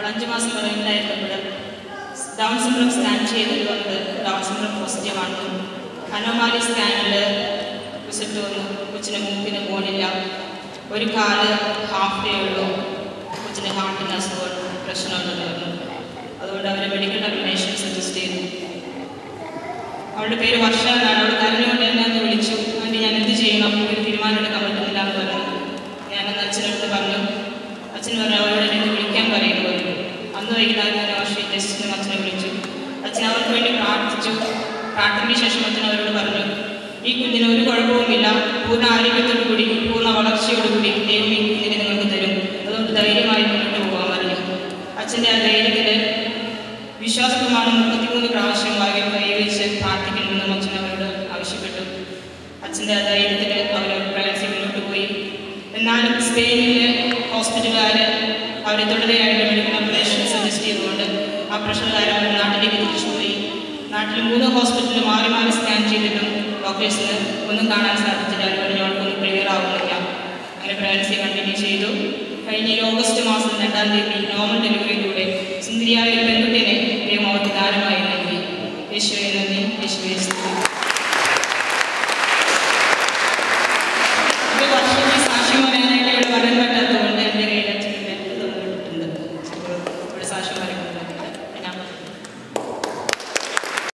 അവൾ അഞ്ച് മാസം പറയുന്നതായിരുന്നപ്പോൾ ഡൗൺ സിൻഡ്രോം സ്കാൻ ചെയ്തത് കൊണ്ട് ഡൗൺ സിൻഡ്രോം പോസിറ്റീവ് ആണ് അനോമാലി സ്കാനിൽ റിസൾട്ട് വന്നു കൊച്ചിന് മൂക്കിന് പോണില്ല ഒരു കാല് ഹാഫ് ഡേ ഉള്ളൂ കൊച്ചിന് ഹാർട്ടിന് അസുഖം പ്രശ്നമുണ്ടെന്ന് പറഞ്ഞു അതുകൊണ്ട് അവർ മെഡിക്കൽ ടെർമിനേഷൻ സജസ്റ്റ് ചെയ്തു അവളുടെ പേര് വർഷ എന്നാണ് അവൾ കരഞ്ഞുകൊണ്ട് എന്നെ ഒന്ന് വിളിച്ചു ആൻറ്റി ഞാൻ എന്ത് ചെയ്യണം ഒരു തീരുമാനം എടുക്കാൻ പറ്റുന്നില്ല എന്ന് പറഞ്ഞു ഞാനന്ന് അച്ഛനടുത്ത് പറഞ്ഞു അച്ഛൻ പറഞ്ഞു അവളോട് എന്നെ ഒന്ന് വിളിക്കാൻ പറയുന്നു പറഞ്ഞു അന്ന് വൈകുന്നേരം ഞാൻ വർഷ ടെസ്റ്റിന് അച്ഛനെ വിളിച്ചു അച്ഛൻ അവർക്ക് വേണ്ടി പ്രാർത്ഥിച്ചു പ്രാർത്ഥനയ്ക്ക് ശേഷം അച്ഛൻ അവരോട് പറഞ്ഞു ഈ കുഞ്ഞിന് ഒരു കുഴപ്പവുമില്ല പൂർണ്ണ ആരോഗ്യത്തോടു കൂടി പൂർണ്ണ വളർച്ചയോടുകൂടി ദൈവം ഈ കുഞ്ഞിനെ നിങ്ങൾക്ക് തരും അതുകൊണ്ട് ധൈര്യമായി മുന്നോട്ട് പോകാൻ പറഞ്ഞു അച്ഛൻ്റെ ആ ധൈര്യത്തിൽ വിശ്വാസപ്രമാണം മുപ്പത്തിമൂന്ന് പ്രാവശ്യം വായിൽ കൈവച്ച് പ്രാർത്ഥിക്കണമെന്നും അച്ഛൻ അവരോട് ആവശ്യപ്പെട്ടു അച്ഛൻ്റെ ആ ധൈര്യത്തിൽ അവർ പ്രയാസം മുന്നോട്ട് പോയി എന്നാലും സ്പെയിനിലെ ഹോസ്പിറ്റലുകാർ അവരെ തുടരെയായിട്ട് മെഡിക്കൽ ഓപ്പറേഷൻ സജസ്റ്റ് ചെയ്തുകൊണ്ട് ആ പ്രശ്നക്കാർ അവർ നാട്ടിലേക്ക് തിരിച്ചുപോയി നാട്ടിൽ മൂന്ന് ഹോസ്പിറ്റലിൽ മാറി മാറി സ്കാൻ ചെയ്തിട്ടും ഡോക്ടേഴ്സിന് ഒന്നും കാണാൻ സാധിച്ചില്ല അവർ പറഞ്ഞു അവൾക്കൊന്നും ക്ലിയർ ആവുന്നില്ല അങ്ങനെ പ്രഗ്നൻസി കണ്ടിന്യൂ ചെയ്തു കഴിഞ്ഞ ഈ ഓഗസ്റ്റ് മാസം രണ്ടാം തീയതി നോർമൽ ഡെലിവറിയിലൂടെ സുന്ദരിയായ ഒരു പെൺകുട്ടിയെ ദൈവം അവർക്ക് ദാനമായി നൽകി യേശുവെ നന്ദി യേശുവെ സ്തുതി